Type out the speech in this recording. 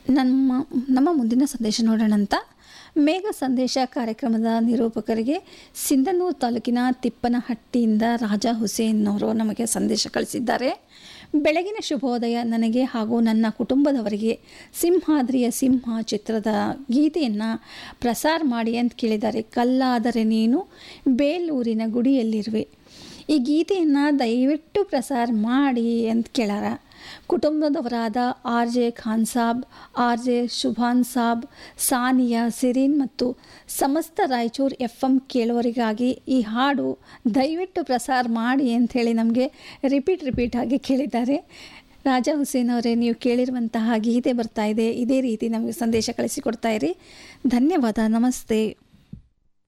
ನಮ್ಮ ನಮ್ಮ ಮುಂದಿನ ಸಂದೇಶ ನೋಡೋಣ ಅಂತ ಮೇಘ ಸಂದೇಶ ಕಾರ್ಯಕ್ರಮದ ನಿರೂಪಕರಿಗೆ ಸಿಂಧನೂರು ತಾಲೂಕಿನ ತಿಪ್ಪನಹಟ್ಟಿಯಿಂದ ರಾಜಾ ಹುಸೇನ್ ಅವರು ನಮಗೆ ಸಂದೇಶ ಕಳಿಸಿದ್ದಾರೆ ಬೆಳಗಿನ ಶುಭೋದಯ ನನಗೆ ಹಾಗೂ ನನ್ನ ಕುಟುಂಬದವರಿಗೆ ಸಿಂಹಾದ್ರಿಯ ಸಿಂಹ ಚಿತ್ರದ ಗೀತೆಯನ್ನು ಪ್ರಸಾರ ಮಾಡಿ ಅಂತ ಕೇಳಿದ್ದಾರೆ ಕಲ್ಲಾದರೆ ನೀನು ಬೇಲೂರಿನ ಗುಡಿಯಲ್ಲಿರುವೆ ಈ ಗೀತೆಯನ್ನು ದಯವಿಟ್ಟು ಪ್ರಸಾರ ಮಾಡಿ ಅಂತ ಕೇಳಾರ ಕುಟುಂಬದವರಾದ R J Khan Sab R J Shuban Sab Sania Sirin ಮತ್ತು ಸಮಸ್ತ ರಾಯಚೂರು ಎಫ್ ಎಮ್ ಕೇಳುವರಿಗಾಗಿ ಈ ಹಾಡು ದಯವಿಟ್ಟು ಪ್ರಸಾರ ಮಾಡಿ ಅಂಥೇಳಿ ನಮಗೆ ರಿಪೀಟ್ ರಿಪೀಟ್ ಆಗಿ ಕೇಳಿದ್ದಾರೆ ರಾಜಾ ಹುಸೇನ್ ಅವರೇ ನೀವು ಕೇಳಿರುವಂತಹ ಗೀತೆ ಬರ್ತಾ ಇದೆ ಇದೇ ರೀತಿ ನಮಗೆ ಸಂದೇಶ ಕಳಿಸಿಕೊಡ್ತಾ ಇರಿ ಧನ್ಯವಾದ ನಮಸ್ತೆ